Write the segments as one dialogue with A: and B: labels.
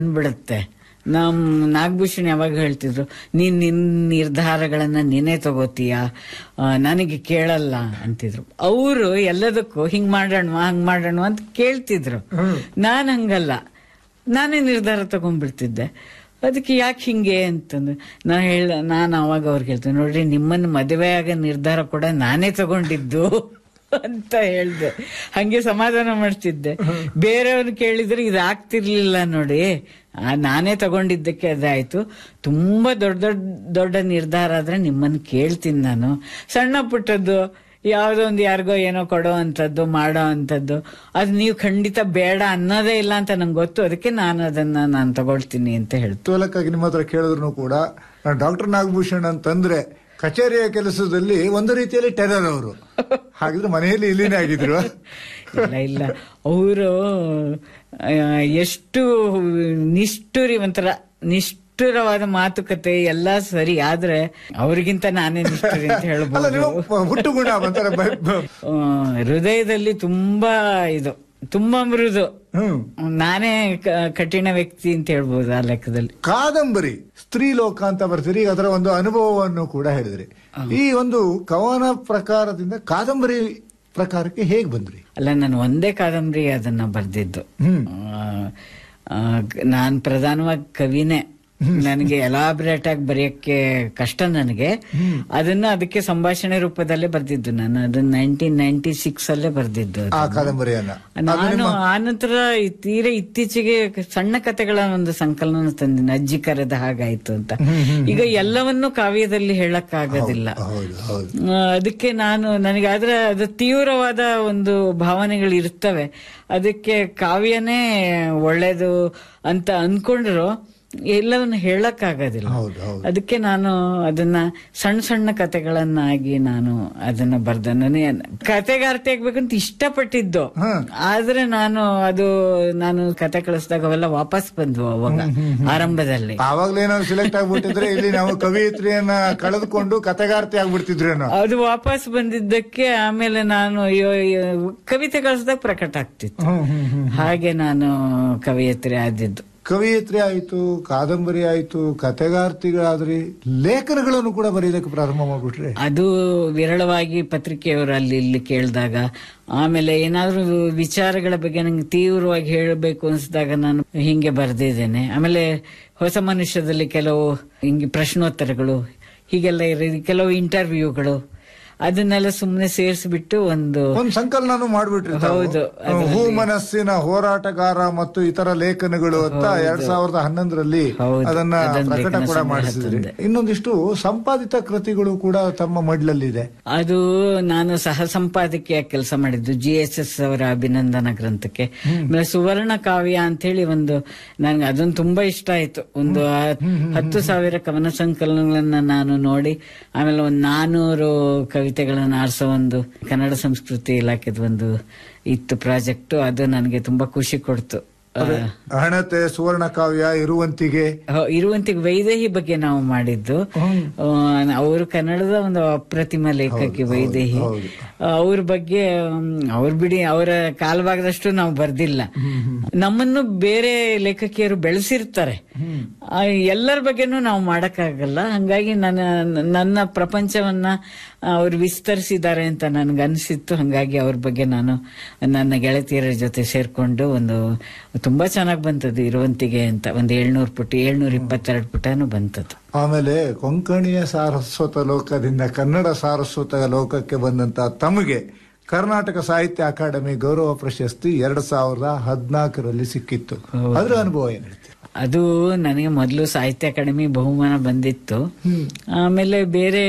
A: ಬಿಡುತ್ತೆ ನಮ್ ನಾಗಭೂಷಣ್ ಯಾವಾಗ ಹೇಳ್ತಿದ್ರು ನೀನ್ ನಿನ್ ನಿರ್ಧಾರಗಳನ್ನ ನೀನೇ ತಗೋತೀಯ ಆ, ನನಗೆ ಕೇಳಲ್ಲ ಅಂತಿದ್ರು ಅವರು ಎಲ್ಲದಕ್ಕೂ ಹಿಂಗ್ ಮಾಡೋಣ ಹಂಗ್ ಮಾಡೋಣ ಅಂತ ಕೇಳ್ತಿದ್ರು ನಾನ್ ಹಂಗಲ್ಲ ನಾನೇ ನಿರ್ಧಾರ ತಗೊಂಡ್ಬಿಡ್ತಿದ್ದೆ ಅದಕ್ಕೆ ಯಾಕೆ ಹಿಂಗೆ ಅಂತಂದ್ರೆ ನಾ ಹೇಳ ನಾನು ಅವಾಗ ಅವ್ರಿಗೆ ಹೇಳ್ತೇನೆ ನೋಡ್ರಿ ನಿಮ್ಮನ್ನ ಮದುವೆ ಆಗ ನಿರ್ಧಾರ ಕೂಡ ನಾನೇ ತಗೊಂಡಿದ್ದು ಅಂತ ಹೇಳ್ದೆ ಹಂಗೆ ಸಮಾಧಾನ ಮಾಡ್ತಿದ್ದೆ ಬೇರೆಯವ್ರು ಕೇಳಿದ್ರೆ ಇದು ಆಗ್ತಿರ್ಲಿಲ್ಲ ನೋಡಿ ಆ, ನಾನೇ ತಗೊಂಡಿದ್ದಕ್ಕೆ ಅದಾಯ್ತು ತುಂಬಾ ದೊಡ್ಡ ದೊಡ್ಡ ದೊಡ್ಡ ನಿರ್ಧಾರ ಆದ್ರೆ ನಿಮ್ಮನ್ನ ಕೇಳ್ತೀನಿ ನಾನು ಸಣ್ಣ ಪುಟ್ಟದ್ದು ಯಾವುದೋ ಒಂದು ಯಾರಿಗೋ ಏನೋ ಕೊಡೋ ಅಂಥದ್ದು ಮಾಡೋ ಅಂಥದ್ದು ಅದು ನೀವು ಖಂಡಿತ ಬೇಡ ಅನ್ನೋದೇ ಇಲ್ಲ ಅಂತ ನಂಗೆ ಗೊತ್ತು ಅದಕ್ಕೆ ನಾನು ಅದನ್ನ ನಾನು ತಗೊಳ್ತೀನಿ ಅಂತ ಹೇಳ್ತು
B: ತೋಲಕ್ಕಾಗಿ ನಿಮ್ಮ ಹತ್ರ ಕೇಳಿದ್ರು ಕೂಡ ಡಾಕ್ಟರ್ ನಾಗಭೂಷಣ್ ಅಂತಂದ್ರೆ ಕಚೇರಿಯ ಕೆಲಸದಲ್ಲಿ ಒಂದು ರೀತಿಯಲ್ಲಿ ಟೆರರ್ ಅವರು ಹಾಗಿದ್ರೆ ಮನೆಯಲ್ಲಿ ಇಲ್ಲಿನೇ ಆಗಿದ್ರು
A: ಇಲ್ಲ ಇಲ್ಲ ಅವರು ಎಷ್ಟು ನಿಷ್ಠುರಿ ಒಂಥರ ನಿಷ್ಠುರವಾದ ಮಾತುಕತೆ ಎಲ್ಲ ಸರಿ ಆದ್ರೆ ಅವ್ರಿಗಿಂತ ನಾನೇ ನಿಷ್ಠುರಿ ಅಂತ
B: ಅಲ್ಲ
A: ಹೇಳ್ಬೋದು
B: ನೀವು ಹುಟ್ಟು ಗುಣ ಒಂಥರ ಬ- ಬ-
A: ಆ, ಹೃದಯದಲ್ಲಿ ತುಂಬಾ ಇದು ತುಂಬಾ ಮೃದು
B: ಹ್ಮ್
A: ನಾನೇ ಕ- ಕಠಿಣ ವ್ಯಕ್ತಿ ಅಂತ ಹೇಳ್ಬೋದು ಆ ಲೆಕ್ಕದಲ್ಲಿ
B: ಕಾದಂಬರಿ ಸ್ತ್ರೀ ಲೋಕ ಅಂತ ಬರ್ತೀರಿ ಈಗ ಅದರ ಒಂದು ಅನುಭವವನ್ನು ಕೂಡ ಹೇಳಿದ್ರಿ ಈ ಒಂದು ಕವನ ಪ್ರಕಾರದಿಂದ ಕಾದಂಬರಿ ಪ್ರಕಾರಕ್ಕೆ ಹೇಗ್ ಬಂದ್ರಿ
A: ಅಲ್ಲ ನಾನು ಒಂದೇ ಕಾದಂಬರಿ ಅದನ್ನ ಬರ್ದಿದ್ದು
B: ಹ್ಮ್
A: ನಾನು ಪ್ರಧಾನವಾಗಿ ಕವಿನೇ ನನಗೆ ಎಲಾಬ್ರೇಟ್ ಆಗಿ ಬರೆಯಕ್ಕೆ ಕಷ್ಟ ನನಗೆ ಅದನ್ನ ಅದಕ್ಕೆ ಸಂಭಾಷಣೆ ರೂಪದಲ್ಲೇ ಬರ್ದಿದ್ದು ನಾನು ಅದನ್ನ ನೈನ್ಟೀನ್ ನೈನ್ಟಿ ಸಿಕ್ಸ್ ಅಲ್ಲೇ ಬರ್ದಿದ್ದು
B: ಆ ಕಾದಂಬರಿಯನ್ನ
A: ನಾನು ಆನಂತರ ಈ ತೀರಾ ಇತ್ತೀಚೆಗೆ ಸಣ್ಣ ಕಥೆಗಳ ಒಂದು ಸಂಕಲನ ತಂದಿನಿ ಅಜ್ಜಿ ಕರೆದ ಹಾಗಾಯ್ತು ಅಂತ ಈಗ ಎಲ್ಲವನ್ನೂ ಕಾವ್ಯದಲ್ಲಿ ಹೇಳಕ್ ಆಗೋದಿಲ್ಲ
B: ಹೌದು ಹೌದು
A: ಆ, ಅದಕ್ಕೆ ನಾನು ನನಗೆ ಆದ್ರೆ ಅದು ತೀವ್ರವಾದ ಒಂದು ಭಾವನೆಗಳು ಇರ್ತವೆ ಅದಕ್ಕೆ ಕಾವ್ಯನೇ ಒಳ್ಳೇದು ಅಂತ ಅನ್ಕೊಂಡ್ರು ಎಲ್ಲವನ್ನು ಹೇಳಕ್ ಆಗೋದಿಲ್ಲ
B: ಹೌದು ಹೌದು
A: ಅದಕ್ಕೆ ನಾನು ಅದನ್ನ ಸಣ್ಣ ಸಣ್ಣ ಕತೆಗಳನ್ನಾಗಿ ನಾನು ಅದನ್ನ ಬರ್ದೆ ನನಗೆ ಕತೆಗಾರ್ತಿ ಆಗ್ಬೇಕಂತ ಇಷ್ಟಪಟ್ಟಿದ್ದು
B: ಹ್ಮ್.
A: ಆದ್ರೆ ನಾನು ಅದು ನಾನು ಕತೆ ಕಳಿಸಿದಾಗ ಅವೆಲ್ಲ ವಾಪಸ್ ಬಂದ್ವು ಅವಾಗ ಆರಂಭದಲ್ಲಿ
B: ಆವಾಗ್ಲೇ ಏನಾದ್ರು ಸಿಲೆಕ್ಟ್ ಆಗ್ಬಿಟ್ಟಿದ್ರೆ ಇಲ್ಲಿ ನಾವು ಕವಿಯತ್ರಿಯನ್ನ ಕಳೆದುಕೊಂಡು ಕತೆಗಾರ್ತಿ ಆಗ್ಬಿಡ್ತಿದ್ರೇನೋ
A: ಅದು ವಾಪಸ್ ಬಂದಿದ್ದಕ್ಕೆ ಆಮೇಲೆ ನಾನು ಅಯ್ಯೋ, ಅಯ್ಯೋ, ಕವಿತೆ ಕಳಿಸಿದಾಗ ಪ್ರಕಟ ಆಗ್ತಿತ್ತು
B: ಹ್ಮ್ ಹ್ಮ್ ಹ್ಮ್
A: ಹಾಗೆ ನಾನು ಕವಿಯತ್ರಿ ಆದಿದ್ದು
B: ಕವಿಯತ್ರಿ ಆಯ್ತು ಕಾದಂಬರಿ ಆಯ್ತು ಕತೆಗಾರ್ತಿಗಳಾದ್ರಿ ಲೇಖನಗಳನ್ನು ಕೂಡ ಬರೆಯೋದಕ್ಕೆ ಪ್ರಾರಂಭ ಮಾಡ್ಬಿಟ್ರೆ
A: ಅದು ವಿರಳವಾಗಿ ಪತ್ರಿಕೆಯವರು ಅಲ್ಲಿ ಇಲ್ಲಿ ಕೇಳಿದಾಗ ಆಮೇಲೆ ಏನಾದ್ರೂ ವಿಚಾರಗಳ ಬಗ್ಗೆ ನಂಗೆ ತೀವ್ರವಾಗಿ ಹೇಳಬೇಕು ಅನ್ಸಿದಾಗ ನಾನು ಹಿಂಗೆ ಬರ್ದಿದ್ದೇನೆ ಆಮೇಲೆ ಹೊಸ ಮನುಷ್ಯದಲ್ಲಿ ಕೆಲವು ಹಿಂಗೆ ಪ್ರಶ್ನೋತ್ತರಗಳು ಹೀಗೆಲ್ಲ ಇರೋದು ಕೆಲವು ಇಂಟರ್ವ್ಯೂಗಳು ಅದನ್ನೆಲ್ಲ ಸುಮ್ಮನೆ ಸೇರಿಸ್ಬಿಟ್ಟು ಒಂದು
B: ಒಂದ್ ಸಂಕಲನ ಮಾಡ್ಬಿಟ್ರಿ ತಾವು.
A: ಹೌದು,
B: ಹೂ ಮನಸ್ಸಿನ ಹೋರಾಟಗಾರ ಮತ್ತು ಇತರ ಲೇಖನಗಳು ಅಂತ ಎರಡ್ ಸಾವಿರದ ಹನ್ನೊಂದರಲ್ಲಿ
A: ಹೌದು,
B: ಅದನ್ನ
A: ಅದನ್ನ
B: ಪ್ರಕಟ
A: ಲೇಖನ
B: ಕೂಡ
A: ಸಂಗ್ರಹ
B: ಮಾಡಿಸಿದ್ರಿ
A: ತಂದೆ.
B: ಇನ್ನೊಂದಿಷ್ಟು ಸಂಪಾದಿತ ಕೃತಿಗಳು ಕೂಡ ತಮ್ಮ ಮಡ್ಲಲ್ಲಿದೆ
A: ಅದು ನಾನು ಸಹ ಸಂಪಾದಕಿಯ ಕೆಲಸ ಮಾಡಿದ್ದು ಜಿ ಎಸ್ ಎಸ್ ಅವರ ಅಭಿನಂದನಾ ಗ್ರಂಥಕ್ಕೆ ಆಮೇಲೆ ಸುವರ್ಣ ಕಾವ್ಯ ಅಂತ ಹೇಳಿ ಒಂದು ನನ್ಗೆ ಅದೊಂದು ತುಂಬಾ ಇಷ್ಟ ಆಯ್ತು ಒಂದು ಹತ್- ಹತ್ತು ಸಾವಿರ ಕವನ ಸಂಕಲನಗಳನ್ನ ನಾನು ನೋಡಿ ಆಮೇಲೆ ಒಂದು ನಾನೂರು ಕವಿತೆಗಳನ್ನ ಆರಿಸೋ ಒಂದು ಕನ್ನಡ ಸಂಸ್ಕೃತಿ ಇಲಾಖೆದ ಒಂದು ಇತ್ತು ಪ್ರಾಜೆಕ್ಟ್ ಅದು ನನಗೆ ತುಂಬಾ ಖುಷಿ ಕೊಡ್ತು ಆ,
B: ಹಣತೆ ಸುವರ್ಣ ಕಾವ್ಯ ಇರುವಂತಿಗೆ
A: ಹ- ಇರುವಂತಿಗೆ ವೈದೇಹಿ ಬಗ್ಗೆ ನಾವು ಮಾಡಿದ್ದು ಅವರು ಕನ್ನಡದ ಒಂದು ಅಪ್ರತಿಮ ಲೇಖಕಿ ವೈದೇಹಿ
B: ಹೌದು.
A: ಅವ್ರ ಬಗ್ಗೆ ಅವ್ರ ಬಿಡಿ ಅವರ ಕಾಲಭಾಗದಷ್ಟು ನಾವು ಬರ್ದಿಲ್ಲ ನಮ್ಮನ್ನು ಬೇರೆ ಲೇಖಕಿಯರು ಬೆಳೆಸಿರ್ತಾರೆ ಆ, ಎಲ್ಲರ ಬಗ್ಗೆನೂ ನಾವು ಮಾಡಕ್ಕಾಗಲ್ಲ ಹಂಗಾಗಿ ನನ್ನ ನನ್ನ ಪ್ರಪಂಚವನ್ನ ಅವ್ರು ವಿಸ್ತರಿಸಿದ್ದಾರೆ ಅಂತ ನನ್ಗೆ ಅನಿಸಿತ್ತು ಹಂಗಾಗಿ ಅವ್ರ ಬಗ್ಗೆ ನಾನು ನನ್ನ ಗೆಳತಿಯರ ಜೊತೆ ಸೇರ್ಕೊಂಡು ಒಂದು ತುಂಬಾ ಚೆನ್ನಾಗಿ ಬಂತದ್ದು ಇರುವಂತಿಗೆ ಅಂತ ಒಂದು ಏಳ್ನೂರು ಪುಟ ಏಳ್ನೂರ ಇಪ್ಪತ್ತೆರಡು ಪುಟನೂ ಬಂತದ್ದು
B: ಆಮೇಲೆ ಕೊಂಕಣಿಯ ಸಾರಸ್ವತ ಲೋಕದಿಂದ ಕನ್ನಡ ಸಾರಸ್ವತ ಲೋಕಕ್ಕೆ ಬಂದಂತ ತಮಗೆ ಕರ್ನಾಟಕ ಸಾಹಿತ್ಯ ಅಕಾಡೆಮಿ ಗೌರವ ಪ್ರಶಸ್ತಿ ಎರಡ್ ಸಾವಿರದ ಹದಿನಾಲ್ಕರಲ್ಲಿ ಸಿಕ್ಕಿತ್ತು ಅದ್ರ ಅನುಭವ ಏನ್ ಹೇಳ್ತೀರಿ
A: ಅದು ನನಗೆ ಮೊದಲು ಸಾಹಿತ್ಯ ಅಕಾಡೆಮಿ ಬಹುಮಾನ ಬಂದಿತ್ತು ಆಮೇಲೆ ಬೇರೆ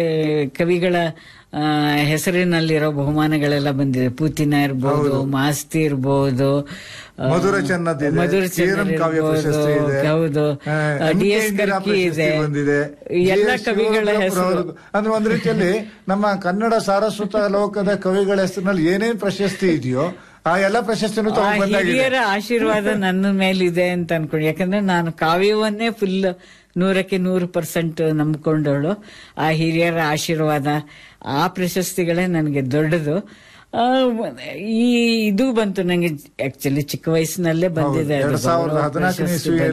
A: ಕವಿಗಳ ಆ, ಹೆಸರಿನಲ್ಲಿರೋ ಬಹುಮಾನಗಳೆಲ್ಲ ಬಂದಿದೆ ಪೂತಿನ ಇರ್ಬೋದು ಮಾಸ್ತಿ ಇರ್ಬೋದು ಆ,
B: ಮಧುರ ಚೆನ್ನದಿದೆ,
A: ಮಧುರ
B: ಚೀರಂ
A: ಚೆನ್ನದ್
B: ಕಾವ್ಯ
A: ಇರ್ಬೋದು,
B: ಪ್ರಶಸ್ತಿ ಇದೆ.
A: ಹೌದು
B: ಆ,
A: D
B: M K
A: S
B: Indira
A: Karki
B: ಪ್ರಶಸ್ತಿ
A: ಇದೆ
B: ಬಂದಿದೆ
A: ಎಲ್ಲ
B: ಜಿ ಎಸ್
A: ಕವಿಗಳ
B: ಶಿವರುದ್ರಪ್ಪ
A: ಹೆಸರು
B: ಅವ್ರದ್ದು. ಅಂದ್ರೆ ಒಂದ್ ರೀತಿಯಲ್ಲಿ ನಮ್ಮ ಕನ್ನಡ ಸಾರಸ್ವತ ಲೋಕದ ಕವಿಗಳ ಹೆಸರಿನಲ್ಲಿ ಏನೇನ್ ಪ್ರಶಸ್ತಿ ಇದೆಯೋ ಆ ಎಲ್ಲ ಪ್ರಶಸ್ತಿನೂ
A: ಆ
B: ತಗೊಂಡ್ ಬಂದಾಗಿದೆ
A: ಹಿರಿಯರ ಆಶೀರ್ವಾದ ನನ್ನ ಮೇಲಿದೆ ಅಂತ ಅನ್ಕೊಂಡು ಯಾಕಂದ್ರೆ ನಾನು ಕಾವ್ಯವನ್ನೇ ಫುಲ್ ನೂರಕ್ಕೆ ನೂರು ಪರ್ಸೆಂಟ್ ನಂಬ್ಕೊಂಡವಳು ಆ ಹಿರಿಯರ ಆಶೀರ್ವಾದ ಆ ಪ್ರಶಸ್ತಿಗಳೇ ನನಗೆ ದೊಡ್ಡದು ಆ, ಈ ಇದು ಬಂತು ನಂಗೆ ಆಕ್ಚುಲಿ ಚಿಕ್ಕ ವಯಸ್ಸಿನಲ್ಲೇ ಬಂದಿದೆ ಅದು
B: ಎರಡ್ ಸಾವಿರದ
A: ಗೌರವ
B: ಹದಿನಾಲ್ಕನೇ
A: ಪ್ರಶಸ್ತಿ
B: ಇಸ್ವಿಯಲ್ಲಿ